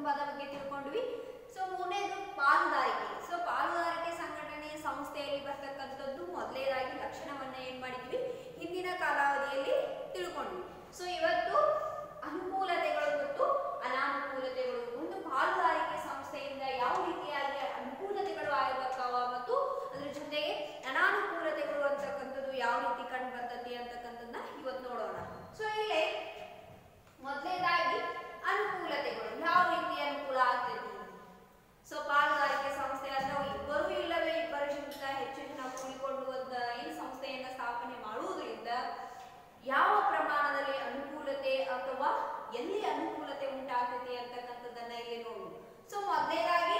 ಪದ ಬಗ್ಗೆ ತಿಳ್ಕೊಂಡ್ವಿ ಸೊ ಮೂರನೇದು ಪಾಲುದಾರಿಕೆ ಸೊ ಪಾಲುದಾರಿಕೆ ಸಂಘಟನೆ ಸಂಸ್ಥೆಯಲ್ಲಿ ಬರ್ತಕ್ಕಂಥದ್ದು ಮೊದಲನೇದಾಗಿ ಲಕ್ಷಣವನ್ನ ಏನ್ ಮಾಡಿದ್ವಿ ಹಿಂದಿನ ಕಾಲಾವಧಿಯಲ್ಲಿ ತಿಳ್ಕೊಂಡ್ವಿ ಸೊ ಇವತ್ತು ಅನುಕೂಲತೆಗಳು ಮತ್ತು ಅನಾನುಕೂಲತೆಗಳು ಒಂದು ಪಾಲುದಾರಿಕೆ ಸಂಸ್ಥೆಯಿಂದ ಯಾವ ರೀತಿಯಾಗಿ ಅನುಕೂಲತೆಗಳು ಆಗಿರ್ಬೇಕಾವ ಮತ್ತು ಅದ್ರ ಜೊತೆಗೆ ಅನಾನುಕೂಲತೆಗಳು ಅಂತಕ್ಕಂಥದ್ದು ಯಾವ ರೀತಿ ಕಂಡು ಬರ್ತತಿ ಅಂತಕ್ಕಂಥದ್ದನ್ನ ಇವತ್ತು ನೋಡೋಣ ಸೊ ಇಲ್ಲಿ ಮೊದಲನೇದಾಗಿ ಅನುಕೂಲತೆಗಳು ಯಾವ ರೀತಿ ಅನುಕೂಲ ಆಗ್ತೈತಿ ಸೊ ಪಾಲುದಾರಿಕೆ ಸಂಸ್ಥೆ ಅಂದ್ರೆ ಇಬ್ಬರು ಇಲ್ಲವೇ ಇಬ್ಬರಿಗಿಂತ ಹೆಚ್ಚು ಜನ ಕೂಡಿಕೊಂಡು ಒಂದು ಏನು ಸಂಸ್ಥೆಯನ್ನ ಸ್ಥಾಪನೆ ಮಾಡುವುದರಿಂದ ಯಾವ ಪ್ರಮಾಣದಲ್ಲಿ ಅನುಕೂಲತೆ ಅಥವಾ ಎಲ್ಲಿ ಅನುಕೂಲತೆ ಉಂಟಾಗ್ತೈತಿ ಅಂತಕ್ಕಂಥದ್ದನ್ನ ಇಲ್ಲಿ ನೋಡುವುದು ಸೊ ಮೊದಲನೇದಾಗಿ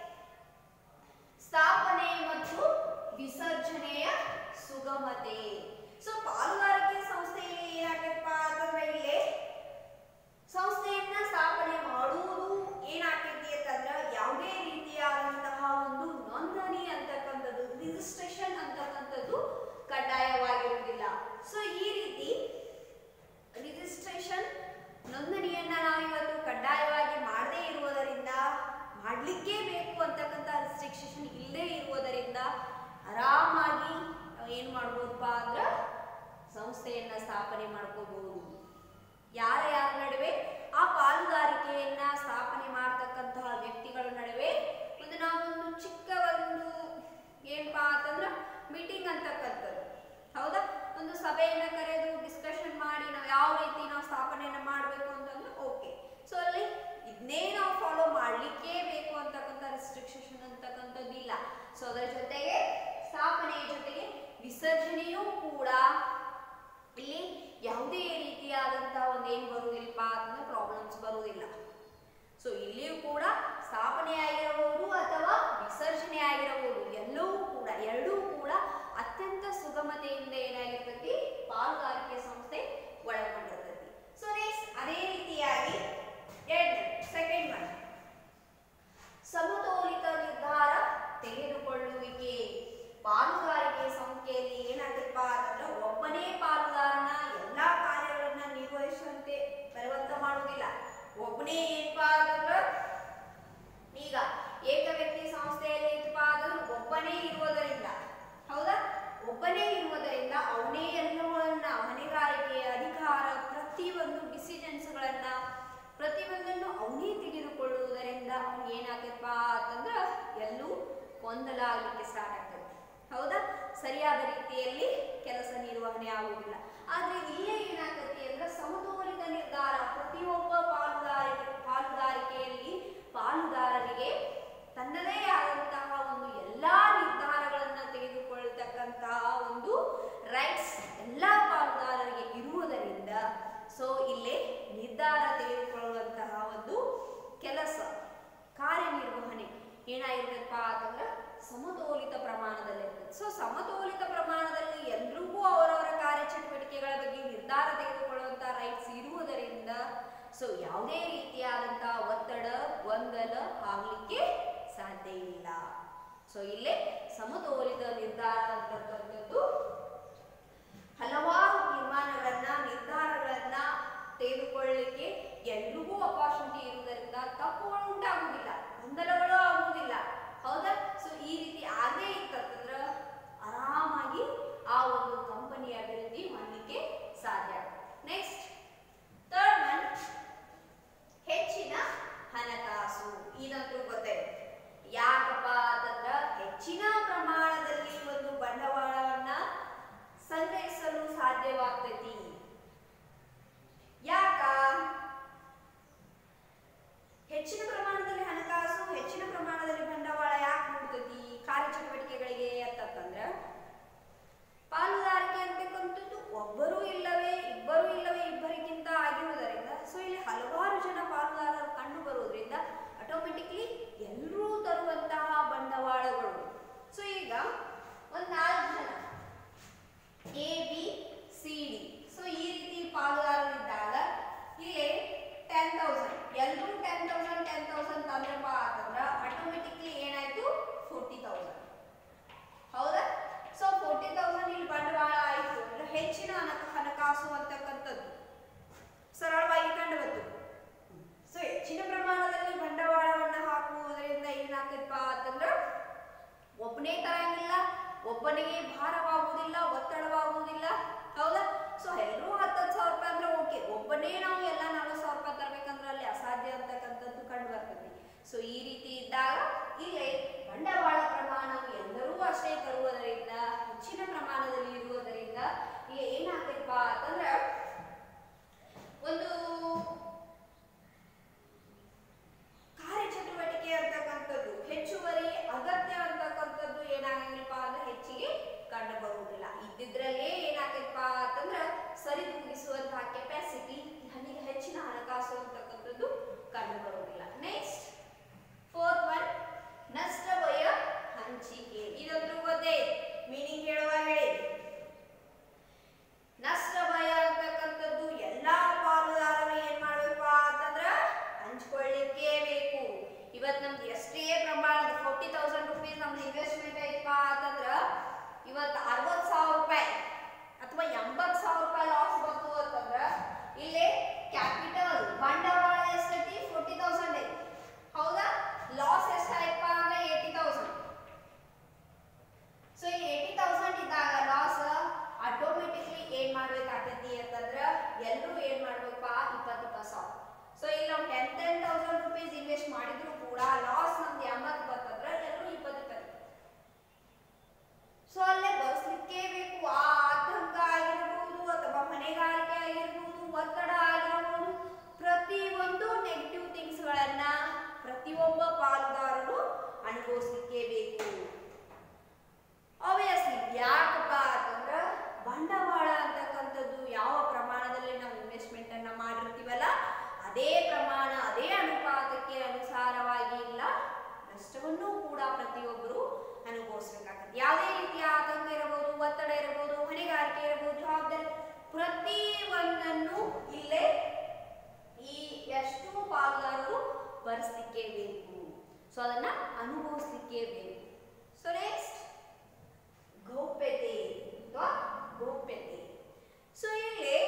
ಸ್ಥಾಪನೆ ಮತ್ತು ವಿಸರ್ಜನೆಯ ಸುಗಮತೆ ಸೊ ಪಾಲುದಾರಿಕೆ ಸಂಸ್ಥೆಯಲ್ಲಿ ಏನಾಗತ್ತಪ್ಪ ಅಂತಂದ್ರೆ ಇಲ್ಲಿ ಸಂಸ್ಥೆಯನ್ನ ಸ್ಥಾಪನೆ ಮಾಡುವುದು ಏನಾಗ್ತೈತಿ ಅಂತಂದ್ರೆ ಯಾವುದೇ ರೀತಿಯಾದಂತಹ ಒಂದು ನೋಂದಣಿ ಅಂತಕ್ಕಂಥದ್ದು ರಿಜಿಸ್ಟ್ರೇಷನ್ ಅಂತಕ್ಕಂಥದ್ದು ಕಡ್ಡಾಯವಾಗಿರುವುದಿಲ್ಲ ಸೊ ಈ ರೀತಿ ರಿಜಿಸ್ಟ್ರೇಷನ್ ನೋಂದಣಿಯನ್ನ ನಾವು ಇವತ್ತು ಕಡ್ಡಾಯವಾಗಿ ಮಾಡದೇ ಇರುವುದರಿಂದ ಮಾಡಲಿಕ್ಕೇ ಬೇಕು ಅಂತಕ್ಕಂಥ ರಿಸ್ಟ್ರಿಕ್ಷನ್ ಇಲ್ಲೇ ಇರುವುದರಿಂದ ಆರಾಮಾಗಿ ನಾವು ಏನ್ ಮಾಡ್ಬೋದಪ್ಪ ಅಂದ್ರ ಸಂಸ್ಥೆಯನ್ನ ಸ್ಥಾಪನೆ ಮಾಡ್ಕೋಬಹುದು ಯಾರ ಯಾರ ನಡುವೆ ಆ ಪಾಲುದಾರಿಕೆಯನ್ನ ಸ್ಥಾಪನೆ ಮಾಡತಕ್ಕಂತಹ ವ್ಯಕ್ತಿಗಳ ನಡುವೆ ಒಂದು ನಾವೊಂದು ಚಿಕ್ಕ ಒಂದು ಏನಪ್ಪಾ ಅಂತಂದ್ರ ಮೀಟಿಂಗ್ ಅಂತಕ್ಕಂಥದ್ದು ಹೌದಾ ಒಂದು ಸಭೆಯನ್ನ ಕರೆದು ಡಿಸ್ಕಷನ್ ಮಾಡಿ ನಾವು ಯಾವ ರೀತಿ ನಾವು ಸ್ಥಾಪನೆಯನ್ನ ಮಾಡಬೇಕು ಅಂತಂದ್ರೆ ಓಕೆ ಸೊ ಅಲ್ಲಿ ಇದನ್ನೇ ನಾವು ಫಾಲೋ ಮಾಡ್ಲಿಕ್ಕೇ ಬೇಕು ಅಂತಕ್ಕಂಥ ರೆಸ್ಟ್ರಿಕ್ಷನ್ ಅಂತಕ್ಕಂಥದ್ದು ಇಲ್ಲ ಸೊ ಅದರ ಜೊತೆಗೆ ಸ್ಥಾಪನೆಯ ಜೊತೆಗೆ ವಿಸರ್ಜನೆಯೂ ಕೂಡ ಇಲ್ಲಿ ಯಾವುದೇ ರೀತಿಯಾದಂತಹ ಒಂದು ಏನು ಬರುವುದಿಲ್ಲಪ್ಪ ಅಂತಂದ್ರೆ ಪ್ರಾಬ್ಲಮ್ಸ್ ಬರುವುದಿಲ್ಲ ಸೊ ಇಲ್ಲಿಯೂ ಕೂಡ ಸ್ಥಾಪನೆ ಆಗಿರಬಹುದು ಅಥವಾ ವಿಸರ್ಜನೆ ಆಗಿರಬಹುದು ಎಲ್ಲವೂ ಕೂಡ ಎರಡೂ ಕೂಡ ಅತ್ಯಂತ ಸುಗಮತೆಯಿಂದ ಏನಾಗಿರ್ತೈತಿ ಪಾಲುದಾರಿಕೆ ಸಂಸ್ಥೆ ಒಳಗೊಂಡಿರ್ತೈತಿ ಸೊ ನೆಕ್ಸ್ಟ್ ಅದೇ ರೀತಿಯಾಗಿ ಎರಡನೇ ಸೆಕೆಂಡ್ ಒನ್ ಸಮತೋಲಿತ ನಿರ್ಧಾರ ತೆಗೆದುಕೊಳ್ಳುವಿಕೆ ಪಾಲುದಾರಿಕೆ ಸಂಖ್ಯೆಯಲ್ಲಿ ಏನಾಗತ್ತಪ್ಪ ಅಂತಂದ್ರೆ ಒಬ್ಬನೇ ಪಾಲುದಾರನ ಎಲ್ಲಾ ಕಾರ್ಯಗಳನ್ನ ನಿರ್ವಹಿಸುವಂತೆ ಬಲವಂತ ಮಾಡುವುದಿಲ್ಲ ಒಬ್ಬನೇ ಏನಪ್ಪ ಅಂತಂದ್ರೆ ಈಗ ಏಕ ವ್ಯಕ್ತಿ ಸಂಸ್ಥೆಯಲ್ಲಿ ಏನಪ್ಪ ಅಂತಂದ್ರೆ ಒಬ್ಬನೇ ಇರುವುದರಿಂದ ಹೌದಾ ಒಬ್ಬನೇ ಇರುವುದರಿಂದ ಅವನೇ ಎಲ್ಲವುಗಳನ್ನ ಹೊಣೆಗಾರಿಕೆ ಅಧಿಕಾರ ಪ್ರತಿಯೊಂದು ಡಿಸಿಷನ್ಸ್ಗಳನ್ನ ಪ್ರತಿಯೊಂದನ್ನು ಅವನೇ ತೆಗೆದುಕೊಳ್ಳುವುದರಿಂದ ಅವ್ನು ಏನಾಗತ್ತಪ್ಪ ಅಂತಂದ್ರ ಎಲ್ಲೂ ಗೊಂದಲ ಆಗ್ಲಿಕ್ಕೆ ಸ್ಟಾರ್ಟ್ ಆಗ್ತದೆ ಹೌದಾ ಸರಿಯಾದ ರೀತಿಯಲ್ಲಿ ಕೆಲಸ ನಿರ್ವಹಣೆ ಆಗುವುದಿಲ್ಲ ಆದ್ರೆ ಇಲ್ಲೇ ಏನಾಗತ್ತೆ ಅಂದ್ರೆ ಸಮತೋಲಿತ ನಿರ್ಧಾರ ಪ್ರತಿಯೊಬ್ಬ ಪಾಲುದಾರಿಕೆ ಪಾಲುದಾರಿಕೆಯಲ್ಲಿ ಪಾಲುದಾರರಿಗೆ ತನ್ನದೇ ಆದಂತಹ ಒಂದು ಎಲ್ಲಾ ನಿರ್ಧಾರಗಳನ್ನ ತೆಗೆದುಕೊಳ್ಳತಕ್ಕಂತಹ ಒಂದು ರೈಟ್ಸ್ ಎಲ್ಲಾ ಪಾಲುದಾರರಿಗೆ ಇರುವುದರಿಂದ ಸೊ ಇಲ್ಲಿ ನಿರ್ಧಾರ ತೆಗೆದುಕೊಳ್ಳುವಂತಹ ಒಂದು ಕೆಲಸ ಕಾರ್ಯನಿರ್ವಹಣೆ ಏನಾಗಿರ್ಬೇಕಪ್ಪ ಅಂತಂದ್ರೆ ಸಮತೋಲಿತ ಪ್ರಮಾಣದಲ್ಲಿ ಇರ್ತದೆ ಸೊ ಸಮತೋಲಿತ ಪ್ರಮಾಣದಲ್ಲಿ ಎಲ್ರಿಗೂ ಅವರವರ ಕಾರ್ಯಚಟುವಟಿಕೆಗಳ ಬಗ್ಗೆ ನಿರ್ಧಾರ ತೆಗೆದುಕೊಳ್ಳುವಂತ ರೈಟ್ಸ್ ಇರುವುದರಿಂದ ಸೊ ಯಾವುದೇ ರೀತಿಯಾದಂತಹ ಒತ್ತಡ ಗೊಂದಲ ಆಗ್ಲಿಕ್ಕೆ ಸಾಧ್ಯ ಇಲ್ಲ ಸೊ ಇಲ್ಲಿ ಸಮತೋಲಿತ ನಿರ್ಧಾರ ಅಂತಕ್ಕಂಥದ್ದು ಹಲವಾರು ತೀರ್ಮಾನಗಳನ್ನ ನಿರ್ಧಾರಗಳನ್ನ ತೆಗೆದುಕೊಳ್ಳಲಿಕ್ಕೆ ಎಲ್ರಿಗೂ ಅಪಾರ್ಚುನಿಟಿ ಇರುವುದರಿಂದ ತಪ್ಪುಗಳು ಉಂಟಾಗುವುದಿಲ್ಲ ಗೊಂದಲಗಳು ಆಗುವುದಿಲ್ಲ ಹೌದಾ ಸೊ ಈ ರೀತಿ ಆಗೇ ಇತ್ತಂತಂದ್ರ ಆರಾಮಾಗಿ ಆ ಒಂದು ಕಂಪನಿ ಅಭಿವೃದ್ಧಿ ಮಾಡಲಿಕ್ಕೆ ಸಾಧ್ಯ ನೆಕ್ಸ್ಟ್ ಥರ್ಡ್ ಒನ್ ಹೆಚ್ಚಿನ ಹಣಕಾಸು ಇದಂತೂ ಗೊತ್ತೇ ಯಾಕಪ್ಪ ಅಂತಂದ್ರ ಹೆಚ್ಚಿನ ಪ್ರಮಾಣದಲ್ಲಿ ಒಂದು ಬಂಡವಾಳವನ್ನ ಸಂಗ್ರಹಿಸಲು ಸಾಧ್ಯವಾಗ್ತೈತಿ ಯಾಕ ಹೆಚ್ಚಿನ ಪ್ರಮಾಣದಲ್ಲಿ ಹಣಕಾಸು ಹೆಚ್ಚಿನ ಪ್ರಮಾಣದಲ್ಲಿ ಬಂಡವಾಳ ಯಾಕೆ ಮೂಡ್ತೈತಿ ಕಾರ್ಯಚಟುವಟಿಕೆಗಳಿಗೆ ಅಂತಂದ್ರ ಪಾಲುದಾರಿಕೆ ಅಂತಕ್ಕಂಥದ್ದು ಒಬ್ಬರು ಇಲ್ಲವೇ ಇಬ್ಬರು ಇಲ್ಲವೇ ಇಬ್ಬರಿಗಿಂತ ಆಗಿರುವುದರಿಂದ ಸೊ ಇಲ್ಲಿ ಹಲವಾರು ಜನ ಪಾಲುದಾರರು ಕಂಡು ಬರುವುದರಿಂದ ಆಟೋಮೆಟಿಕ್ಲಿ ಎಲ್ಲರೂ ತರುವಂತಹ ಬಂಡವಾಳಗಳು ಸೊ ಈಗ ಒಂದ್ ನಾಲ್ಕು ಜನ A B C D so ಈ ರೀತಿ ಪಾಲುದಾರರಿದ್ದಾಗ ಇಲ್ಲಿ ಟೆನ್ ತೌಸಂಡ್ ಎಲ್ಲರೂ ಟೆನ್ ತೌಸಂಡ್ ಟೆನ್ ತೌಸಂಡ್ ತಂದ್ರಪ್ಪ ಅಂತಂದ್ರ ಆಟೋಮೆಟಿಕ್ಲಿ ಏನಾಯ್ತು ಫೋರ್ಟಿ ತೌಸಂಡ್ ಹೌದಾ ಸೊ ಫೋರ್ಟಿ ತೌಸಂಡ್ ಇಲ್ಲಿ ಬಂಡವಾಳ ಆಯಿತು ಅಂದ್ರೆ ಹೆಚ್ಚಿನ ಹಣ- ಹಣಕಾಸು ಅಂತಕ್ಕಂಥದ್ದು ಸರಳವಾಗಿ ಕಂಡು ಬಂತು ಸೊ ಹೆಚ್ಚಿನ ಪ್ರಮಾಣದಲ್ಲಿ ಬಂಡವಾಳ ಮಾಡಿದ್ರು ಕೂಡ ಲಾಸ್ ನಮ್ದು ಎಂಬತ್ತು ಬರ್ತಂದ್ರೆ ಎಲ್ಲರೂ ಇಪ್ಪತ್ತು ಇಪ್ಪತ್ತು ಸೊ ಅಲ್ಲೇ ಬರ್ಸ್ಲಿಕ್ಕೇ ಬೇಕು ಆ ಆತಂಕ ಆಗಿರ್ಬೋದು ಅಥವಾ ಹೊಣೆಗಾರಿಕೆ ಆಗಿರ್ಬೋದು ಒತ್ತಡ ಆಗಿರ್ಬೋದು ಪ್ರತಿಯೊಂದು ನೆಗೆಟಿವ್ ಥಿಂಗ್ಸ್ಗಳನ್ನ ಪ್ರತಿಯೊಬ್ಬ ಪಾಲುದಾರರು ಅನುಭವಿಸ್ಲಿಕ್ಕೇ ಬೇಕು ಆಬ್ವಿಯಸ್ಲಿ ಯಾಕಪ್ಪ ಅಂತಂದ್ರೆ ಬಂಡವಾಳ ಅಂತಕ್ಕಂಥದ್ದು ಯಾವ ಪ್ರಮಾಣದಲ್ಲಿ ನಾವು ಇನ್ವೆಸ್ಟ್ಮೆಂಟ್ ಅನ್ನ ಮಾಡಿರ್ತೀವಲ್ಲ ಅದೇ ಪ್ರಮಾಣ ಅದೇ ಅನುಪಾತಕ್ಕೆ ಅನುಸಾರವಾಗಿ ಇಲ್ಲ ನಷ್ಟವನ್ನು ಕೂಡ ಪ್ರತಿಯೊಬ್ಬರು ಅನುಭವಿಸ್ಬೇಕಾಗತ್ತೆ ಯಾವುದೇ ರೀತಿಯ ಆತಂಕ ಇರಬಹುದು ಒತ್ತಡ ಇರಬಹುದು ಹೊಣೆಗಾರಿಕೆ ಇರಬಹುದು ಜವಾಬ್ದಾರಿ ಪ್ರತಿ ಒಂದನ್ನು ಇಲ್ಲೇ ಈ ಎಷ್ಟು ಪಾಲುದಾರರು ಭರಿಸ್ಲಿಕ್ಕೆ ಬೇಕು ಸೊ ಅದನ್ನ ಅನುಭವಿಸ್ಲಿಕ್ಕೆ ಬೇಕು ಸೊ ನೆಕ್ಸ್ಟ್ ಗೌಪ್ಯತೆ ಅಥವಾ ಗೌಪ್ಯತೆ ಸೊ ಇಲ್ಲಿ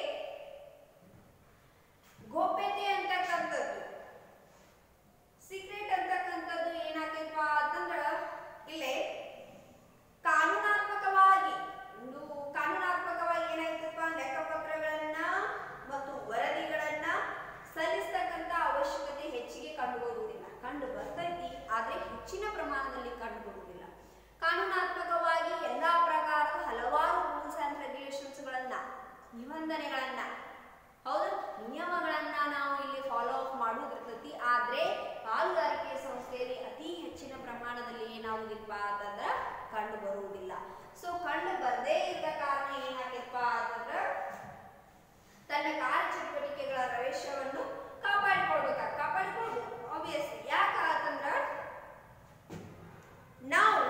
ಗೌಪ್ಯತೆ ಅಂತಕ್ಕಂಥದ್ದು ಸೀಕ್ರೆಟ್ ಅಂತಕ್ಕಂಥದ್ದು ಏನಾಗ್ತೈತಪ್ಪ ಅಂತಂದ್ರ ಇಲ್ಲೇ ಕಾನೂನಾತ್ಮಕವಾಗಿ ಒಂದು ಕಾನೂನಾತ್ಮಕವಾಗಿ ಏನಾಗ್ತೈತಪ್ಪ ಲೆಕ್ಕಪತ್ರಗಳನ್ನ ಮತ್ತು ವರದಿಗಳನ್ನ ಸಲ್ಲಿಸ್ತಕ್ಕಂಥ ಅವಶ್ಯಕತೆ ಹೆಚ್ಚಿಗೆ ಕಂಡು ಬರುವುದಿಲ್ಲ ಕಂಡು ಬರ್ತೈತಿ ಆದ್ರೆ ಹೆಚ್ಚಿನ ಪ್ರಮಾಣದಲ್ಲಿ ಕಂಡು ಬರುವುದಿಲ್ಲ ಕಾನೂನಾತ್ಮಕವಾಗಿ ಎಲ್ಲಾ ಪ್ರಕಾರದ ಹಲವಾರು ರೂಲ್ಸ್ ಅಂಡ್ ರೆಗ್ಯುಲೇಷನ್ಸ್ಗಳನ್ನ ನಿಬಂಧನೆಗಳನ್ನ ಹೌದು ನಿಯಮಗಳನ್ನ ನಾವು ಇಲ್ಲಿ ಫಾಲೋ ಅಪ್ ಮಾಡೋದಿರ್ತೈತಿ ಆದ್ರೆ ಪಾಲುದಾರಿಕೆ ಸಂಸ್ಥೆಯಲ್ಲಿ ಅತಿ ಹೆಚ್ಚಿನ ಪ್ರಮಾಣದಲ್ಲಿ ಏನಾಗುದಿಲ್ಪ ಅಂತಂದ್ರ ಕಂಡು ಬರುವುದಿಲ್ಲ ಸೊ ಕಂಡು ಬರದೇ ಇದ್ದ ಕಾರಣ ಏನಾಗೈತಪ್ಪ ಅಂತಂದ್ರ ತನ್ನ ಕಾರ್ಯಚಟುವಟಿಕೆಗಳ ರವೇಶವನ್ನು ಕಾಪಾಡಿಕೊಳ್ಬೇಕಾಗ ಕಾಪಾಡಿಕೊಳ್ಬೇಕು ಆಬ್ವಿಯಸ್ಲಿ ಯಾಕ ಅಂತಂದ್ರ ನಾವು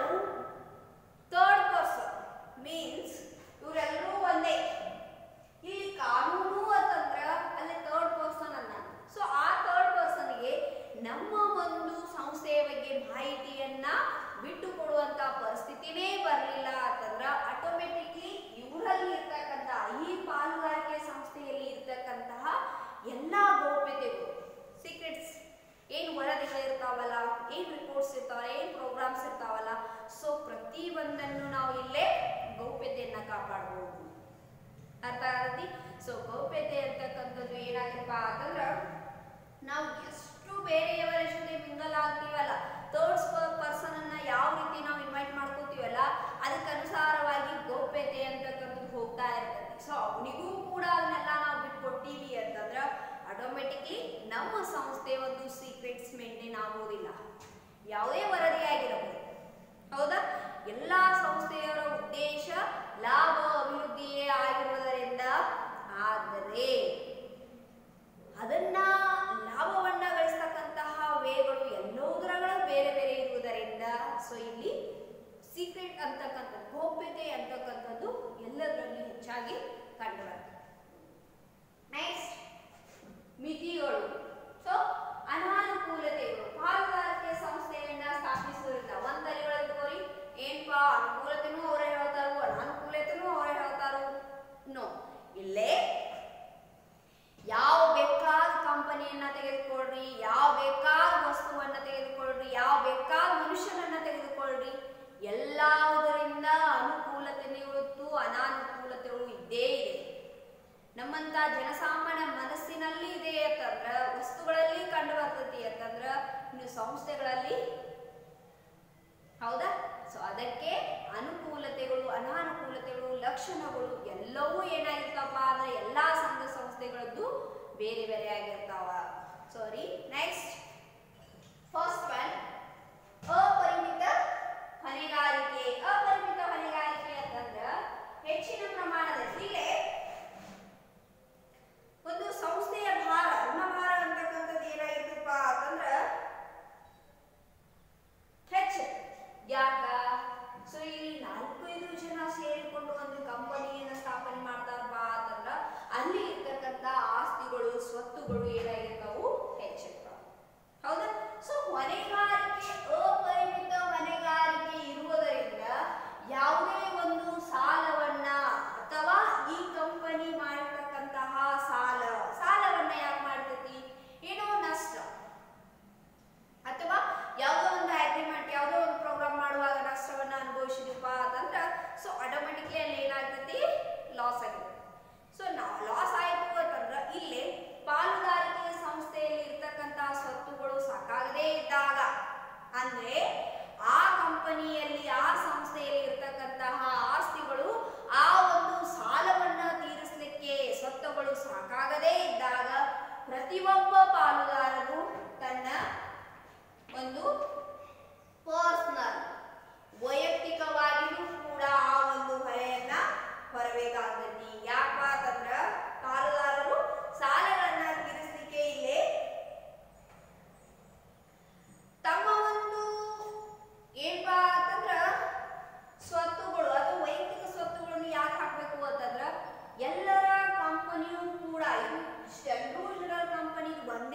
ಥರ್ಡ್ ಪರ್ಸನ್ ಮೀನ್ಸ್ ಇವರೆಲ್ಲರೂ ಒಂದೇ ಇಲ್ಲಿ ಕಾನೂನು ಅಂತಂದ್ರ ಅಲ್ಲಿ ಥರ್ಡ್ ಪರ್ಸನ್ ಅನ್ನ ಸೊ ಆ ಥರ್ಡ್ ಪರ್ಸನ್ಗೆ ನಮ್ಮ ಒಂದು ಸಂಸ್ಥೆಯ ಬಗ್ಗೆ ಮಾಹಿತಿಯನ್ನ ಬಿಟ್ಟು ಕೊಡುವಂತ ಪರಿಸ್ಥಿತಿನೇ ಬರಲಿಲ್ಲ ಅಂತಂದ್ರ ಆಟೋಮೆಟಿಕ್ಲಿ ಇವರಲ್ಲಿ ಇರ್ತಕ್ಕಂತಹ ಈ ಪಾಲುಗಾರಿಕೆ ಸಂಸ್ಥೆಯಲ್ಲಿ ಇರ್ತಕ್ಕಂತಹ ಎಲ್ಲಾ ಗೌಪ್ಯತೆಗಳು ಸೀಕ್ರೆಟ್ಸ್ ಏನ್ ವರದಿಗಳು ಇರ್ತಾವಲ್ಲ ಏನ್ ರಿಪೋರ್ಟ್ಸ್ ಇರ್ತಾವಲ್ಲ ಏನ್ ಪ್ರೋಗ್ರಾಮ್ಸ್ ಇರ್ತಾವಲ್ಲ ಸೊ ಪ್ರತಿ ಒಂದನ್ನು ನಾವು ಇಲ್ಲೇ ಗೌಪ್ಯತೆಯನ್ನ ಕಾಪಾಡಬಹುದು ಅರ್ಥ ಆಗತಿ ಸೊ ಗೌಪ್ಯತೆ ಅಂತಕ್ಕಂಥದ್ದು ಏನಾಗಪ್ಪ ಅಂತಂದ್ರ ನಾವು ಎಷ್ಟು ಬೇರೆಯವರ ಜೊತೆ ಮಿಂಗಲ್ ಆಗ್ತೀವಲ್ಲ ಥರ್ಡ್ಸ್ ಪರ್ಸನ್ ಅನ್ನ ಯಾವ ರೀತಿ ನಾವು ಇನ್ವೈಟ್ ಮಾಡ್ಕೋತೀವಲ್ಲ ಅದಕ್ಕೆ ಅನುಸಾರವಾಗಿ ಗೌಪ್ಯತೆ ಅಂತಕ್ಕಂಥದ್ದು ಹೋಗ್ತಾ ಇರ್ತೈತಿ ಸೊ ಅವನಿಗೂ ಕೂಡ ಅದನ್ನೆಲ್ಲ ನಾವು ಬಿಟ್ಕೊಟ್ಟಿವಿ ಅಂತಂದ್ರ ಆಟೋಮೆಟಿಕ್ಲಿ ನಮ್ಮ ಸಂಸ್ಥೆ ಒಂದು ಸೀಕ್ರೆಟ್ಸ್ ಮೇಂಟೈನ್ ಆಗೋದಿಲ್ಲ ಯಾವುದೇ ವರದಿ ಆಗಿರಬಹುದು ಹೌದಾ ಎಲ್ಲಾ ಸಂಸ್ಥೆಯವರ ಉದ್ದೇಶ ಲಾಭ ಅಭಿವೃದ್ಧಿಯೇ ಆಗಿರುವುದರಿಂದ ಆದರೆ ಅದನ್ನ ಲಾಭವನ್ನ ಗಳಿಸ್ತಕ್ಕಂತಹ ವೇಗಳು ಎಲ್ಲವುದರಗಳು ಬೇರೆ ಬೇರೆ ಇರುವುದರಿಂದ ಸೊ ಇಲ್ಲಿ ಸೀಕ್ರೆಟ್ ಅಂತಕ್ಕಂಥ ಗೌಪ್ಯತೆ ಅಂತಕ್ಕಂಥದ್ದು ಎಲ್ಲದರಲ್ಲಿ ಹೆಚ್ಚಾಗಿ ಕಂಡುಬರ್ತದೆ ನೆಕ್ಸ್ಟ್ ಮಿತಿಗಳು ಸೊ ಅನಾನುಕೂಲತೆಗಳು ಪಾಲುದಾರಿಕೆ ಸಂಸ್ಥೆಯನ್ನ ಸ್ಥಾಪಿಸುವುದಿಲ್ಲ ಒಂದಲ್ಲಿ ಇಟ್ಕೋರಿ ಏನ್ಪಾ ಅನುಕೂಲತೆನೂ ಅವರೇ ಹೇಳ್ತಾರೋ ಅನಾನುಕೂಲತೆನೂ ಅವರೇ ಹೇಳ್ತಾರೋ ನೋ ಇಲ್ಲೇ ಯಾವ ಬೇಕಾದ ಕಂಪನಿಯನ್ನ ತೆಗೆದುಕೊಳ್ಳ್ರಿ ಯಾವ ಬೇಕಾದ ವಸ್ತುವನ್ನ ತೆಗೆದುಕೊಳ್ಳ್ರಿ ಯಾವ ಬೇಕಾದ ಮನುಷ್ಯನನ್ನ ತೆಗೆದುಕೊಳ್ಳ್ರಿ ಎಲ್ಲವುದರಿಂದ ಅನುಕೂಲತೆನೇ ಹೊರತು ಅನಾನುಕೂಲತೆಗಳು ಇದ್ದೇ ಇದೆ ನಮ್ಮಂತ ಜನಸಾಮಾನ್ಯ ಮನಸ್ಸಿನಲ್ಲಿ ಇದೆ ಅಂತಂದ್ರ ವಸ್ತುಗಳಲ್ಲಿ ಕಂಡು ಬರ್ತೈತಿ ಅಂತಂದ್ರ ಇನ್ನು ಸಂಸ್ಥೆಗಳಲ್ಲಿ ಹೌದಾ ಸೊ ಅದಕ್ಕೆ ಅನುಕೂಲತೆಗಳು ಅನಾನುಕೂಲತೆಗಳು ಲಕ್ಷಣಗಳು ಎಲ್ಲವೂ ಏನಾಗಿರ್ತಾವ ಅಂದ್ರೆ ಎಲ್ಲಾ ಸಂಘ ಸಂಸ್ಥೆಗಳದ್ದು ಬೇರೆ ಬೇರೆ ಆಗಿರ್ತಾವ ಸಾರಿ ನೆಕ್ಸ್ಟ್ ಫಸ್ಟ್ ಒನ್ ಅಪರಿಮಿತ ಹೊಣೆಗಾರಿಕೆ ಅಪರಿಮಿತ ಹೊಣೆಗಾರಿಕೆ ಅಂತಂದ್ರ ಹೆಚ್ಚಿನ ಪ್ರಮಾಣದಲ್ಲಿ ಇಲ್ಲೇ ಒಂದು ಸಂಸ್ಥೆಯ ಭಾರ ಋಣಭಾರ ಅಂತಕ್ಕಂಥದ್ದು ಏನಾಗಿರ್ತಪ್ಪ ಅಂತಂದ್ರ ಹೆಚ್ಚು ಯಾಕ ಸೊ ಇಲ್ಲಿ ನಾಲ್ಕೈದು ಜನ ಸೇರಿಕೊಂಡು ಒಂದು ಕಂಪನಿಯನ್ನ ಸ್ಥಾಪನೆ ಮಾಡ್ತಾರಪ್ಪ ಅಂತಂದ್ರ ಅಲ್ಲಿ ಇರ್ತಕ್ಕಂಥ ಆಸ್ತಿಗಳು ಸ್ವತ್ತುಗಳು ಏನಾಗಿರ್ತಾವ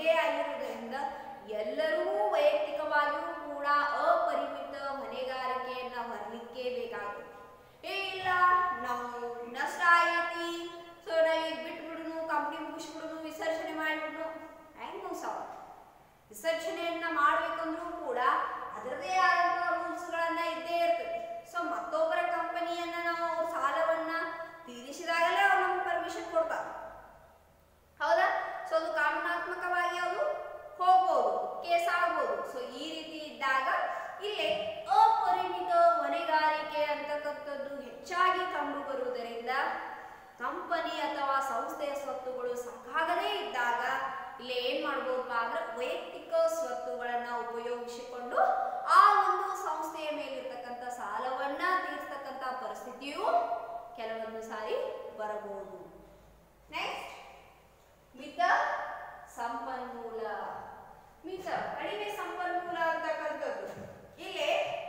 ಒಂದೇ ಆಗಿರುವುದರಿಂದ ಎಲ್ಲರೂ ವೈಯಕ್ತಿಕವಾಗಿಯೂ ಕೂಡ ಅಪರಿಮಿತ ಹೊಣೆಗಾರಿಕೆಯನ್ನ ಹೊರಲಿಕ್ಕೆ ಬೇಕಾಗುತ್ತೆ ಏ ಇಲ್ಲ ನಾವು ನಷ್ಟ ಆಗೈತಿ ಸೊ ನಾವು ಈಗ ಬಿಟ್ಬಿಡುನು ಕಂಪ್ನಿ ಮುಗಿಸ್ಬಿಡುನು ವಿಸರ್ಜನೆ ಮಾಡಿಬಿಡುನು ಹೆಂಗ್ ಸಾವ ವಿಸರ್ಜನೆಯನ್ನ ಮಾಡ್ಬೇಕಂದ್ರೂ ಕೂಡ ಅದರದೇ ಆದಂತಹ ರೂಲ್ಸ್ಗಳನ್ನ ಇದ್ದೇ ಇರ್ತದೆ ಸೊ ಮತ್ತೊಬ್ಬರ ಕಂಪನಿಯನ್ನ ನಾವು ಅವ್ರ ಸಾಲವನ್ನ ತೀರಿಸಿದಾಗಲೇ ಅವ್ರು ನಮ್ಗೆ ಪರ್ಮಿಷನ್ ಕೊಡ್ತಾರೆ ಹೌದಾ ಸೊ ಅದು ಕಾನೂನಾತ್ಮಕವಾಗಿ ಅದು ಹೋಗ್ಬೋದು ಕೇಸ್ ಆಗ್ಬೋದು ಸೊ ಈ ರೀತಿ ಇದ್ದಾಗ ಇಲ್ಲಿ ಅಪರಿಮಿತ ಹೊಣೆಗಾರಿಕೆ ಅಂತಕ್ಕಂಥದ್ದು ಹೆಚ್ಚಾಗಿ ಕಂಡು ಬರುವುದರಿಂದ ಕಂಪನಿ ಅಥವಾ ಸಂಸ್ಥೆಯ ಸ್ವತ್ತುಗಳು ಸಾಕಾಗದೇ ಇದ್ದಾಗ ಇಲ್ಲಿ ಏನ್ ಮಾಡ್ಬೋದಪ್ಪ ಅಂದ್ರೆ ವೈಯಕ್ತಿಕ ಸ್ವತ್ತುಗಳನ್ನ ಉಪಯೋಗಿಸಿಕೊಂಡು ಆ ಒಂದು ಸಂಸ್ಥೆಯ ಮೇಲಿರ್ತಕ್ಕಂಥ ಸಾಲವನ್ನ ತೀರ್ಸ್ತಕ್ಕಂಥ ಪರಿಸ್ಥಿತಿಯು ಕೆಲವೊಂದು ಸಾರಿ ಬರಬಹುದು ನೆಕ್ಸ್ಟ್ ಮಿತ ಸಂಪನ್ಮೂಲ ಮಿತ ಕಡಿಮೆ ಸಂಪನ್ಮೂಲ ಅಂತಕ್ಕಂಥದ್ದು ಇಲ್ಲಿ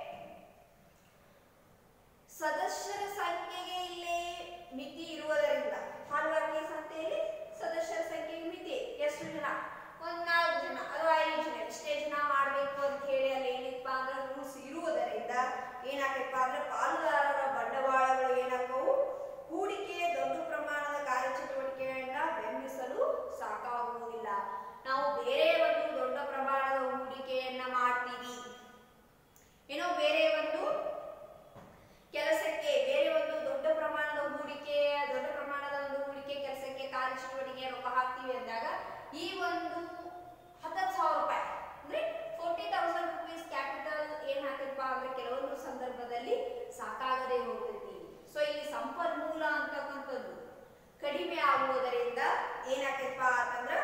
ಸದಸ್ಯರ ಸಂಖ್ಯೆಗೆ ಇಲ್ಲಿ ಮಿತಿ ಇರುವುದರಿಂದ ಹಾಲ್ವಾರ್ಕೆ ಸಂಸ್ಥೆಯಲ್ಲಿ ಸದಸ್ಯರ ಸಂಖ್ಯೆಗೆ ಮಿತಿ ಎಷ್ಟು ಜನ ಒಂದ್ ನಾಲ್ಕು ಜನ ಅಥವಾ ಐದು ಜನ ಇಷ್ಟೇ ಜನ ಮಾಡ್ಬೇಕು ಅಂತ ಹೇಳಿ ಅಲ್ಲಿ ಏನಿಪ್ಪ ಅಂದ್ರೆ ರೂಲ್ಸ್ ಇರುವುದರಿಂದ ಏನಾಗಪ್ಪ ಅಂದ್ರೆ ಪಾಲುದಾರರ ಬಂಡವಾಳಗಳು ಏನಾಗವು ಹೂಡಿಕೆ ದೊಡ್ಡ ಪ್ರಮಾಣದ ಕಾರ್ಯಚಟುವಟಿಕೆಗಳನ್ನ ಬೆಂಬಲಿಸಲು ಸಾಕಾಗುವುದಿಲ್ಲ ನಾವು ಬೇರೆ ಒಂದು ದೊಡ್ಡ ಪ್ರಮಾಣದ ಹೂಡಿಕೆಯನ್ನ ಮಾಡ್ತೀವಿ ಏನೋ ಬೇರೆ ಒಂದು ಕೆಲಸಕ್ಕೆ ಬೇರೆ ಒಂದು ದೊಡ್ಡ ಪ್ರಮಾಣದ ಹೂಡಿಕೆ ದೊಡ್ಡ ಪ್ರಮಾಣದ ಒಂದು ಹೂಡಿಕೆ ಕೆಲಸಕ್ಕೆ ಕಾರ್ಯಚಟುವಟಿಕೆ ರೊಕ್ಕ ಹಾಕ್ತೀವಿ ಅಂದಾಗ ಈ ಒಂದು ಹತ್ತತ್ತು ಸಾವಿರ ರೂಪಾಯಿ ಅಂದ್ರೆ ಫೋರ್ಟಿ ತೌಸಂಡ್ ರುಪೀಸ್ ಕ್ಯಾಪಿಟಲ್ ಏನ್ ಹಾಕಪ್ಪ ಅಂದ್ರೆ ಕೆಲವೊಂದು ಸಂದರ್ಭದಲ್ಲಿ ಸಾಕಾಗದೆ ಹೋಗ್ತೈತಿ ಸೊ ಇಲ್ಲಿ ಸಂಪನ್ಮೂಲ ಅಂತಕ್ಕಂಥದ್ದು ಕಡಿಮೆ ಆಗುವುದರಿಂದ ಏನಾಕೈತಪ್ಪ ಅಂತಂದ್ರ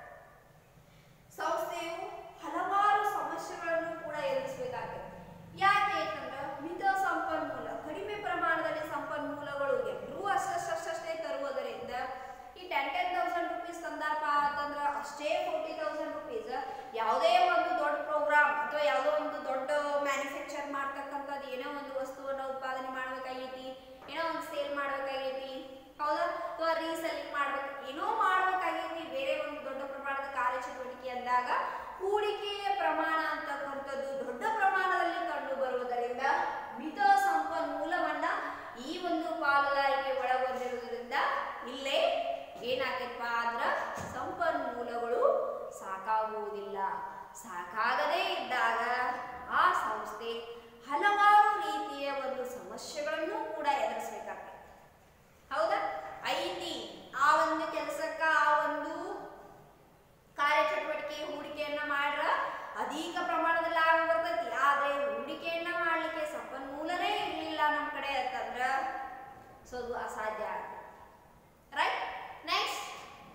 ಸಂಸ್ಥೆಯು ಹಲವಾರು ಸಮಸ್ಯೆಗಳನ್ನು ಕೂಡ ಎದುರಿಸಬೇಕಾಗುತ್ತೆ ಯಾಕೆ ಅಂತಂದ್ರೆ ಮಿತ ಸಂಪನ್ಮೂಲ ಕಡಿಮೆ ಪ್ರಮಾಣದಲ್ಲಿ ಸಂಪನ್ಮೂಲಗಳು ಎಲ್ಲರೂ ಅಷ್ಟಷ್ಟಷ್ಟೇ ತರುವುದರಿಂದ ಈ ಟೆನ್ ಟೆನ್ ತೌಸಂಡ್ ರುಪೀಸ್ ತಂದಾರಪ್ಪ ಅಂತಂದ್ರೆ ಅಷ್ಟೇ ಫೋರ್ಟಿ ತೌಸಂಡ್ ರುಪೀಸ್ ಯಾವುದೇ ಒಂದು ದೊಡ್ಡ ಪ್ರೋಗ್ರಾಮ್ ಅಥವಾ ಯಾವುದೋ ಒಂದು ದೊಡ್ಡ ಮ್ಯಾನುಫ್ಯಾಕ್ಚರ್ ಮಾಡ್ತಕ್ಕಂಥದ್ದು ಏನೋ ಒಂದು ವಸ್ತುವನ್ನು ಉತ್ಪಾದನೆ ಮಾಡ್ಬೇಕಾಗೈತಿ ಏನೋ ಒಂದು ಸೇಲ್ ಮಾಡ್ಬೇಕಾಗೈತಿ ಹೌದಾ ಅಥವಾ ರೀಸೆಲ್ಲಿಂಗ್ ಮಾಡ್ಬೇಕು ಏನೋ ಮಾಡ್ಬೇಕಾಗೈತಿ ಬೇರೆ ಒಂದು ದೊಡ್ಡ ಪ್ರಮಾಣದ ಕಾರ್ಯಚಟುವಟಿಕೆ ಅಂದಾಗ ಹೂಡಿಕೆಯ ಪ್ರಮಾಣ ಅಂತಕ್ಕಂಥದ್ದು ದೊಡ್ಡ ಪ್ರಮಾಣದಲ್ಲಿ ಕಂಡು ಬರುವುದರಿಂದ ಮಿತ ಸಂಪನ್ಮೂಲವನ್ನ ಈ ಒಂದು ಪಾಲುದಾರಿಕೆ ಒಳಗೊಂಡಿರುವುದರಿಂದ ಇಲ್ಲೇ ಏನಾಗತ್ತಪ್ಪ ಅಂದ್ರ ಸಂಪನ್ಮೂಲಗಳು ಸಾಕಾಗುವುದಿಲ್ಲ ಸಾಕಾಗದೇ ಇದ್ದಾಗ ಆ ಸಂಸ್ಥೆ ಹಲವಾರು ರೀತಿಯ ಒಂದು ಸಮಸ್ಯೆಗಳನ್ನು ಕೂಡ ಎದುರಿಸಬೇಕಾಗ್ತದೆ ಹೌದಾ ಐತಿ ಆ ಒಂದು ಕೆಲಸಕ್ಕ ಆ ಒಂದು ಕಾರ್ಯಚಟುವಟಿಕೆ ಹೂಡಿಕೆಯನ್ನ ಮಾಡ್ರ ಅಧಿಕ ಪ್ರಮಾಣದಲ್ಲಿ ಲಾಭ ಬರ್ತೈತಿ ಆದ್ರೆ ಹೂಡಿಕೆಯನ್ನ ಮಾಡ್ಲಿಕ್ಕೆ ಸಂಪನ್ಮೂಲನೇ ಇರಲಿಲ್ಲ ನಮ್ಮ ಕಡೆ ಅಂತಂದ್ರ ಸೊ ಅದು ಅಸಾಧ್ಯ ರೈಟ್ ನೆಕ್ಸ್ಟ್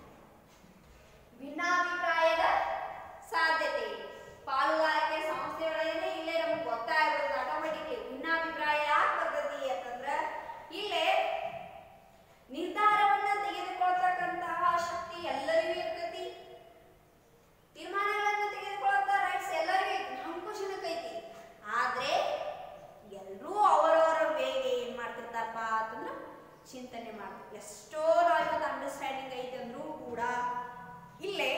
ಭಿನ್ನಾಭಿಪ್ರಾಯದ ಸಾಧ್ಯತೆ ಪಾಲುದಾರಿಕೆ ಸಂಸ್ಥೆಗಳೇನೆ ಇಲ್ಲೇ ನಮ್ಗೆ ಗೊತ್ತಾಗಿರೋದು ಆಟೋಮೆಟಿಕ್ಲಿ ಭಿನ್ನಾಭಿಪ್ರಾಯ ಯಾಕೆ ಬರ್ತೈತಿ ಅಂತಂದ್ರ ಇಲ್ಲೇ ನಿರ್ಧಾರವನ್ನ ತೆಗೆದುಕೊಳ್ತಕ್ಕಂತಹ ಶಕ್ತಿ ಎಲ್ಲರಿಗೂ ಇರ್ತೈತಿ ತೀರ್ಮಾನಗಳನ್ನ ತೆಗೆದುಕೊಳ್ಳುವಂತ ರೈಟ್ಸ್ ಎಲ್ಲರಿಗೂ ಐತಿ ನಮಗೂ ಐತಿ ಆದ್ರೆ ಎಲ್ಲರೂ ಅವರವರ ಬೇಗೆ ಏನ್ ಮಾಡ್ತಿರ್ತಾರಪ್ಪ ಅಂತಂದ್ರ ಚಿಂತನೆ ಮಾಡ್ತಾರೆ ಎಷ್ಟೋ ನಾವು ಇವತ್ತು ಅಂಡರ್ಸ್ಟ್ಯಾಂಡಿಂಗ್ ಐತೆ ಅಂದ್ರೂ ಕೂಡ ಇಲ್ಲೇ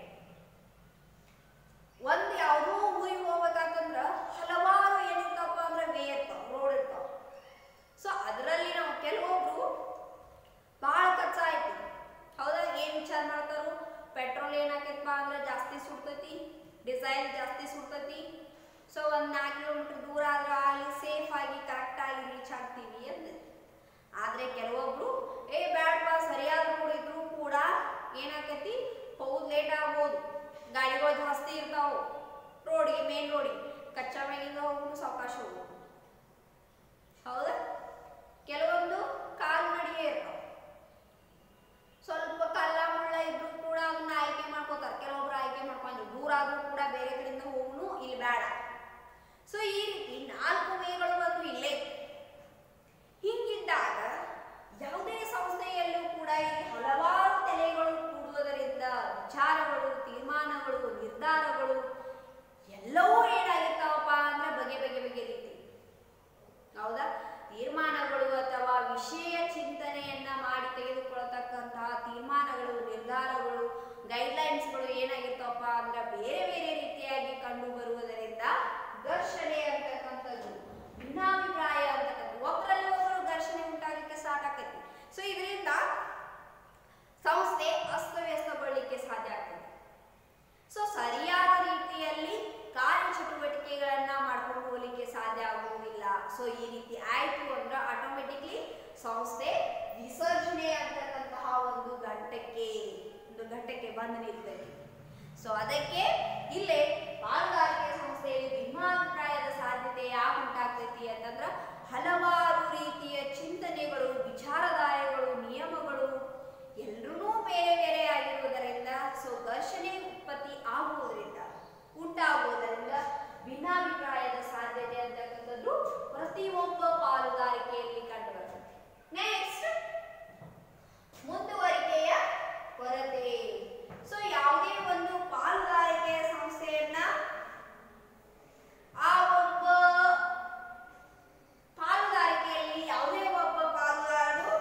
ಒಂದ್ ಯಾವುದೋ ಊರಿಗೆ ಹೋಗ್ಬೇಕಂತಂದ್ರ ಹಲವಾರು ಏನಿರ್ತಾವಪ್ಪ ಅಂದ್ರೆ ವೇ ಇರ್ತಾವ ರೋಡ್ ಇರ್ತಾವ ಸೊ ಅದರಲ್ಲಿ ನಾವು ಕೆಲವೊಬ್ರು ಬಹಳ ಖರ್ಚಾಯ್ತು ಹೌದಾ ಏನ್ ವಿಚಾರ ಮಾಡ್ತಾರು ಪೆಟ್ರೋಲ್ ಏನಾಕೈತಪ್ಪ ಅಂದ್ರೆ ಜಾಸ್ತಿ ಸುಡ್ತೈತಿ ಡಿಸೈಲ್ ಜಾಸ್ತಿ ಸುಡ್ತೈತಿ ಸೊ ಒಂದ್ ನಾಲ್ಕು ಕಿಲೋಮೀಟರ್ ದೂರ ಆದ್ರೆ ಅಲ್ಲಿ ಸೇಫ್ ಆಗಿ ಕರೆಕ್ಟ್ ಆಗಿ ರೀಚ್ ಆಗ್ತೀವಿ ಅಂತ ಆದ್ರೆ ಕೆಲವೊಬ್ರು ಏ ಬ್ಯಾಡಪ್ಪ ಸರಿಯಾದ ರೋಡ್ ಇದ್ರೂ ಕೂಡ ಏನಾಕೈತಿ ಹೋಗುದ್ ಲೇಟ್ ಆಗ್ಬೋದು ಗಾಡಿಗಳು ಜಾಸ್ತಿ ಇರ್ತಾವ ರೋಡಿಗೆ ಮೇನ್ ರೋಡಿಗೆ ಕಚ್ಚಾ ಮೇಲಿಂದ ಹೋಗುದು ಸಾವಕಾಶ ಹೋಗುದು ಹೌದಾ ಕೆಲವೊಂದು ಕಾಲ್ ನಡಿಗೆ ಇರ್ತಾವ ಸ್ವಲ್ಪ ಕಲ್ಲ ಮುಳ್ಳ ಇದ್ರು ಕೂಡ ಅದನ್ನ ಆಯ್ಕೆ ಮಾಡ್ಕೋತಾರೆ ಕೆಲವೊಬ್ರು ಆಯ್ಕೆ ಮಾಡ್ಕೊಂಡು ದೂರ ಆದ್ರೂ ಕೂಡ ಬೇರೆ ಕಡೆಯಿಂದ ಹೋಗುನು ಇಲ್ಲಿ ಬೇಡ ಸೊ ಈ ರೀತಿ ನಾಲ್ಕು ವೇಗಳು ಬಂದು ಇಲ್ಲೇ ಹಿಂಗಿದ್ದಾಗ ಯಾವುದೇ ಸಂಸ್ಥೆಯಲ್ಲೂ ಕೂಡ ಇಲ್ಲಿ ಹಲವಾರು ತಲೆಗಳು ಕೂಡುವುದರಿಂದ ವಿಚಾರಗಳು ತೀರ್ಮಾನಗಳು ನಿರ್ಧಾರಗಳು ಎಲ್ಲವೂ ಏನಾಗಿರ್ತಾವಪ್ಪ ಅಂದ್ರೆ ಬಗೆ ಬಗೆ ಬಗೆ ರೀತಿ ಹೌದಾ ತೀರ್ಮಾನಗಳು ಅಥವಾ ವಿಷಯ ಚಿಂತನೆಯನ್ನ ಮಾಡಿ ತೆಗೆದುಕೊಳ್ಳತಕ್ಕಂತಹ ತೀರ್ಮಾನಗಳು ನಿರ್ಧಾರಗಳು ಗೈಡ್ಲೈನ್ಸ್ಗಳು ಏನಾಗಿರ್ತಾವಪ್ಪ ಸೊ ಇದರಿಂದ ಸಂಸ್ಥೆ ಅಸ್ತವ್ಯಸ್ತಗೊಳ್ಳಿಕ್ಕೆ ಸಾಧ್ಯ ಆಗ್ತದೆ ಸೊ ಸರಿಯಾದ ರೀತಿಯಲ್ಲಿ ಕಾರ್ಯಚಟುವಟಿಕೆಗಳನ್ನ ಮಾಡ್ಕೊಂಡು ಹೋಗ್ಲಿಕ್ಕೆ ಸಾಧ್ಯ ಆಗುವುದಿಲ್ಲ ಸೊ ಈ ರೀತಿ ಆಯ್ತು ಅಂದ್ರೆ ಆಟೋಮೆಟಿಕ್ಲಿ ಸಂಸ್ಥೆ ವಿಸರ್ಜನೆ ಅಂತಕ್ಕಂತಹ ಒಂದು ಘಟ್ಟಕ್ಕೆ ಒಂದು ಘಟ್ಟಕ್ಕೆ ಬಂದು ನಿಲ್ತದೆ ಸೊ ಅದಕ್ಕೆ ಇಲ್ಲೇ ಪಾಲುದಾರಿಕೆ ಸಂಸ್ಥೆಯಲ್ಲಿ ಭಿನ್ನಾಭಿಪ್ರಾಯದ ಸಾಧ್ಯತೆ ಯಾಕೆ ಉಂಟಾಗ್ತೈತಿ ಅಂತಂದ್ರ ಹಲವಾರು ರೀತಿಯ ಚಿಂತನೆಗಳು ವಿಚಾರಧಾರೆಗಳು ನಿಯಮಗಳು ಎಲ್ಲರೂ ಬೇರೆ ಬೇರೆ ಆಗಿರುವುದರಿಂದ ಸೊ ಘರ್ಷಣೆ ಉತ್ಪತ್ತಿ ಆಗುವುದರಿಂದ ಉಂಟಾಗುವುದರಿಂದ ಭಿನ್ನಾಭಿಪ್ರಾಯದ ಸಾಧ್ಯತೆ ಅಂತಕ್ಕಂಥದ್ದು ಪ್ರತಿಯೊಬ್ಬ ಪಾಲುದಾರಿಕೆಯಲ್ಲಿ ಕಂಡು ಬರ್ತದೆ ನೆಕ್ಸ್ಟ್ ಮುಂದುವರಿಕೆಯ ಕೊರತೆ ಸೊ ಯಾವುದೇ ಒಂದು ಪಾಲುದಾರಿಕೆಯ ಸಂಸ್ಥೆಯನ್ನ ಆ ಒಬ್ಬ ಪಾಲುದಾರಿಕೆಯಲ್ಲಿ ಯಾವುದೇ ಒಬ್ಬ ಪಾಲುದಾರರು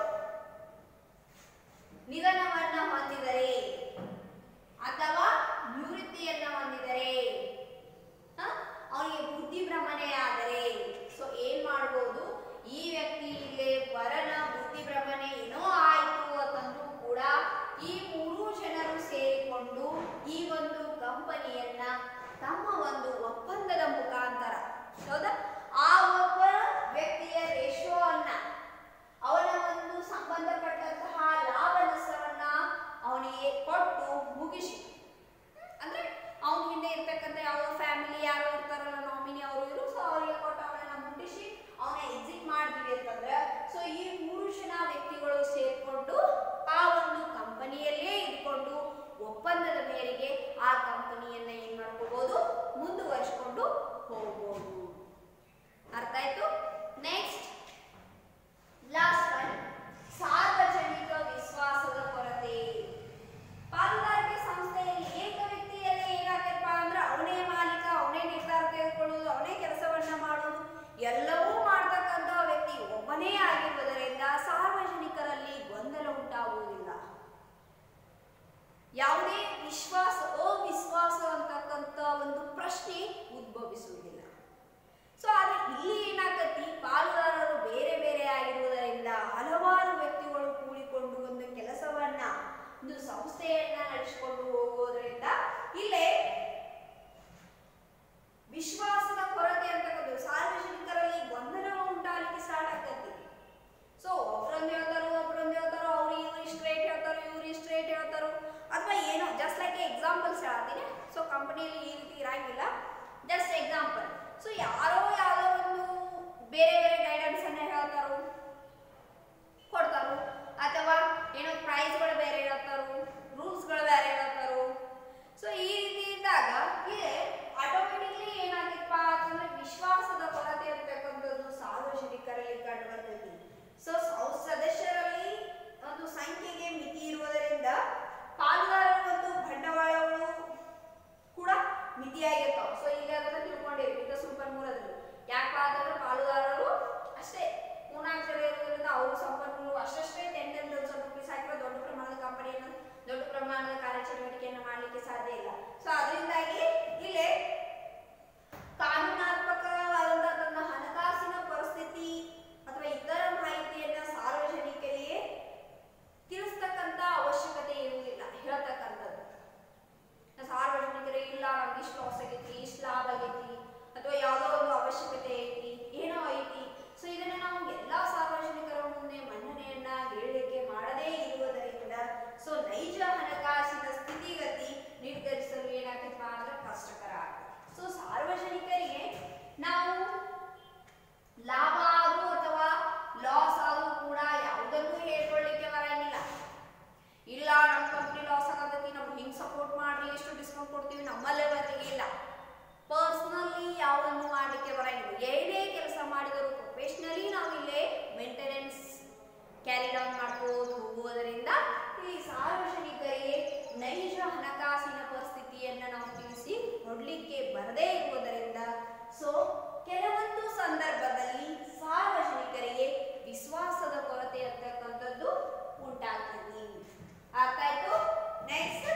ನಿಧನವನ್ನ ಹೊಂದಿದರೆ ಅಥವಾ ನಿವೃತ್ತಿಯನ್ನ ಹೊಂದಿದರೆ ಹ? ಅವನಿಗೆ ಬುದ್ಧಿ ಭ್ರಮಣೆ ಆದರೆ ಸೊ ಏನ್ ಮಾಡ್ಬೋದು ಈ ವ್ಯಕ್ತಿಗೆ ವರನ ಬುದ್ಧಿ ಭ್ರಮಣೆ ಏನೋ ಆಯ್ತು ಅಂತಂದ್ರೂ ಕೂಡ ಈ ಮೂರು ಜನರು ಸೇರಿಕೊಂಡು ಈ ಒಂದು ಕಂಪನಿಯನ್ನ ತಮ್ಮ ಒಂದು ಒಪ್ಪಂದದ ಮುಖಾಂತರ ಹೌದಾ ಆ ಒಬ್ಬ ವ್ಯಕ್ತಿಯ ರೇಷೋ ಅನ್ನ ಅವನ ಒಂದು ಸಂಬಂಧಪಟ್ಟಂತಹ ಲಾಭ ನಷ್ಟವನ್ನ ಅವನಿಗೆ ಕೊಟ್ಟು ಮುಗಿಸಿ ಅಂದ್ರೆ ಅವನ ಹಿಂದೆ ಇರ್ತಕ್ಕಂಥ ಯಾವ ಫ್ಯಾಮಿಲಿ ಯಾರೋ ಇರ್ತಾರಲ್ಲ ನಾಮಿನಿ ಅವರು ಇರು ಸೊ ಅವರಿಗೆ ಕೊಟ್ಟು ಅವನನ್ನ ಮುಟ್ಟಿಸಿ ಅವನ ಎಕ್ಸಿಟ್ ಮಾಡ್ತೀವಿ ಅಂತಂದ್ರೆ ಸೊ ಈ ಮೂರು ಜನ ವ್ಯಕ್ತಿಗಳು ಸೇರ್ಕೊಂಡು ಆ ಒಂದು ಕಂಪನಿಯಲ್ಲೇ ಇದ್ಕೊಂಡು ಒಪ್ಪಂದದ ಮೇರೆಗೆ ಆ ಕಂಪನಿಯನ್ನ ಏನ್ ಮಾಡ್ಕೋಬಹುದು ಮುಂದುವರಿಸಿಕೊಂಡು ಹೋಗ್ಬೋದು ಅರ್ಥ ಆಯ್ತು ನೆಕ್ಸ್ಟ್ ಲಾಸ್ಟ್ ಒನ್ ಸಾರ್ವಜನಿಕ ವಿಶ್ವಾಸದ ಕೊರತೆ ಪಾಲುದಾರಿಕೆ ಸಂಸ್ಥೆಯಲ್ಲಿ ಏಕ ವ್ಯಕ್ತಿಯಲ್ಲಿ ಏನಾಗತ್ತಪ್ಪ ಅಂದ್ರೆ ಅವನೇ ಮಾಲೀಕ ಅವನೇ ನಿರ್ಧಾರ ತೆಗೆದುಕೊಳ್ಳುವುದು ಅವನೇ ಕೆಲಸವನ್ನ ಮಾಡುವುದು ಎಲ್ಲವೂ ಮಾಡ್ತಕ್ಕಂಥ ವ್ಯಕ್ತಿ ಒಬ್ಬನೇ ಆಗಿರುವುದರಿಂದ ಸಾರ್ವಜನಿಕರಲ್ಲಿ ಗೊಂದಲ ಉಂಟಾಗುವುದಿಲ್ಲ ಯಾವುದೇ ವಿಶ್ವಾಸ ಅವಿಶ್ವಾಸ ಅಂತಕ್ಕಂಥ ಒಂದು ಪ್ರಶ್ನೆ ಉದ್ಭವಿಸುವುದಿಲ್ಲ ಸೊ ಆದ್ರೆ ಇಲ್ಲಿ ಏನಾಗತ್ತಿ ಪಾಲುದಾರರು ಬೇರೆ ಬೇರೆ ಆಗಿರುವುದರಿಂದ ಹಲವಾರು ವ್ಯಕ್ತಿಗಳು ಕೂಡಿಕೊಂಡು ಒಂದು ಕೆಲಸವನ್ನ ಒಂದು ಸಂಸ್ಥೆಯನ್ನ ನಡೆಸಿಕೊಂಡು ಹೋಗುವುದರಿಂದ ಇಲ್ಲೇ ವಿಶ್ವಾಸದ ಕೊರತೆ ಅಂತಕ್ಕಂಥದ್ದು ಸಾರ್ವಜನಿಕರಲ್ಲಿ ಗೊಂದಲ ಉಂಟಾಗಲಿಕ್ಕೆ ಸ್ಟಾರ್ಟ್ ಆಗ್ತೈತಿ ಸೊ ಒಬ್ರೊಂದು ಹೇಳ್ತಾರೋ ಒಬ್ರೊಂದು ಹೇಳ್ತಾರೋ ಅವ್ರು ಇವ್ರು ಇಷ್ಟು ರೇಟ್ ಹೇಳ್ತಾರೋ ಇವ್ರು ಇಷ್ಟು ರೇಟ್ ಹೇಳ್ತಾರೋ ಅಥವಾ ಏನೋ ಜಸ್ಟ್ ಲೈಕ್ ಎಕ್ಸಾಂಪಲ್ಸ್ ಹೇಳ್ತೀನಿ ಸೊ ಕಂಪನಿಯಲ್ಲಿ ಈ ರೀತಿ ಇರಂಗಿಲ್ಲ ಜಸ್ಟ್ ಎಕ್ಸಾಂಪಲ್ ಸೊ ಯಾರೋ ಯಾವುದೋ ಒಂದು ಬೇರೆ ಬೇರೆ ಗೈಡೆನ್ಸ್ ಅನ್ನ ಹೇಳ್ತಾರೋ ಕೊಡ್ತಾರೋ ಅಥವಾ ಏನೋ ಪ್ರೈಸ್ಗಳು ಬೇರೆ ಹೇಳ್ತಾರೋ ರೂಲ್ಸ್ಗಳು ಬೇರೆ ಹೇಳ್ತಾರೋ ಸೊ ಈ ರೀತಿ ಇದ್ದಾಗ ಇದೆ ಆಟೋಮೆಟಿಕ್ಲಿ ಏನಾಗಿತ್ತಪ್ಪ ಅಂತಂದ್ರೆ ವಿಶ್ವಾಸದ ಕೊರತೆ ಇರ್ತಕ್ಕಂಥದ್ದು ಸಾರ್ವಜನಿಕರಲ್ಲಿ ಕಂಡು ಬರ್ತೈತಿ ಸೊ ಸದಸ್ಯರಲ್ಲಿ ಒಂದು ಸಂಖ್ಯೆಗೆ ಮಿತಿ ಇರುವುದರಿಂದ ಪಾಲುದಾರರ ಒಂದು ಬಂಡವಾಳಗಳು ಕೂಡ ಮಿತಿಯಾಗಿರ್ತಾವ ಸೊ ಈಗ ಅದನ್ನ ತಿಳ್ಕೊಂಡಿರಿ ವಿತ್ತ ಸಂಪನ್ಮೂಲದಲ್ಲಿ ಯಾಕಪ್ಪ ಅಂತಂದ್ರೆ ಪಾಲುದಾರರು ಅಷ್ಟೇ ಮೂರ್ನಾಲ್ಕು ಜನ ಇರೋದ್ರಿಂದ ಅವರು ಸಂಪನ್ಮೂಲ ಅಷ್ಟಷ್ಟೇ ಟೆನ್ ಟೆನ್ ಸ್ವಲ್ಪ ರುಪೀಸ್ ಹಾಕಿದ್ರೆ ದೊಡ್ಡ ಪ್ರಮಾಣದ ಕಂಪನಿಯನ್ನು ದೊಡ್ಡ ಪ್ರಮಾಣದ ಕಾರ್ಯಚಟುವಟಿಕೆಯನ್ನು ಮಾಡಲಿಕ್ಕೆ ಸಾಧ್ಯ ಇಲ್ಲ ಸೊ ಅದರಿಂದಾಗಿ ಇಲ್ಲೇ ಕಾನೂನಾತ್ಮಕವಾದಂತಹ ತನ್ನ ಹಣಕಾಸಿನ ಪರಿಸ್ಥಿತಿ ಅಥವಾ ಇತರ ಮಾಹಿತಿಯನ್ನ ಸಾರ್ವಜನಿಕರಿಗೆ ತಿಳಿಸ್ತಕ್ಕಂತ ಅವಶ್ಯಕತೆ ಇರುವುದಿಲ್ಲ ಹೇಳ್ತಕ್ಕಂಥದ್ದು ಸಾರ್ವಜನಿಕರು ಇಲ್ಲ ನಮ್ಗೆ ಇಷ್ಟು ಲಾಸ್ ಆಗೈತಿ ಇಷ್ಟು ಲಾಭ ಆಗೈತಿ ಅಥವಾ ಯಾವುದೋ ಒಂದು ಅವಶ್ಯಕತೆ ಐತಿ ಏನೋ ಐತಿ ಸೊ ಇದನ್ನ ನಾವು ಎಲ್ಲಾ ಸಾರ್ವಜನಿಕರ ಮುಂದೆ ಮನ್ನಣೆಯನ್ನ ಹೇಳಲಿಕ್ಕೆ ಮಾಡದೇ ಇರುವುದರಿಂದ ಸೊ ನೈಜ ಹಣಕಾಸಿನ ಸ್ಥಿತಿಗತಿ ನಿರ್ಧರಿಸಲು ಏನಾಗ್ತೈತಪ್ಪ ಅಂದ್ರೆ ಕಷ್ಟಕರ ಆಗ್ತದೆ ಸೊ ಸಾರ್ವಜನಿಕರಿಗೆ ನಾವು ಲಾಭ ಆದ್ರೂ ಅಥವಾ ಲಾಸ್ ಆದ್ರೂ ಕೂಡ ಯಾವುದನ್ನೂ ಹೇಳ್ಕೊಳ್ಳಿಕ್ಕೆ ಬರಂಗಿಲ್ಲ ಇಲ್ಲ ನಮ್ಮ ಕಂಪ್ನಿ ಲಾಸ್ ಆಗತೈತಿ ನಮ್ಗೆ ಹಿಂಗ್ ಸಪೋರ್ಟ್ ಮಾಡ್ರಿ ಎಷ್ಟು ಡಿಸ್ಕೌಂಟ್ ಕೊಡ್ತೀವಿ ನಮ್ಮಲ್ಲೇ ಬರ್ಲಿಕ್ಕೆ ಇಲ್ಲ ಪರ್ಸ್ನಲಿ ಯಾವನ್ನು ಮಾಡಲಿಕ್ಕೆ ಬರಂಗಿಲ್ಲ ಏನೇ ಕೆಲಸ ಮಾಡಿದರೂ ಪ್ರೊಫೆಷ್ನಲಿ ನಾವು ಇಲ್ಲೇ ಮೇಂಟೆನೆನ್ಸ್ ಕ್ಯಾರಿ ಡೌನ್ ಮಾಡ್ಕೋದು ಹೋಗುವುದರಿಂದ ಈ ಸಾರ್ವಜನಿಕರಿಗೆ ನೈಜ ಹಣಕಾಸಿನ ಪರಿಸ್ಥಿತಿಯನ್ನ ನಾವು ತಿಳಿಸಿ ಕೊಡ್ಲಿಕ್ಕೆ ಬರದೇ ಇರುವುದರಿಂದ ಸೊ ಕೆಲವೊಂದು ಸಂದರ್ಭದಲ್ಲಿ ಸಾರ್ವಜನಿಕರಿಗೆ ವಿಶ್ವಾಸದ ಕೊರತೆ ಅಂತಕ್ಕಂಥದ್ದು ಉಂಟಾಗ್ತದೆ ಅರ್ಥ ಆಯ್ತು ನೆಕ್ಸ್ಟ್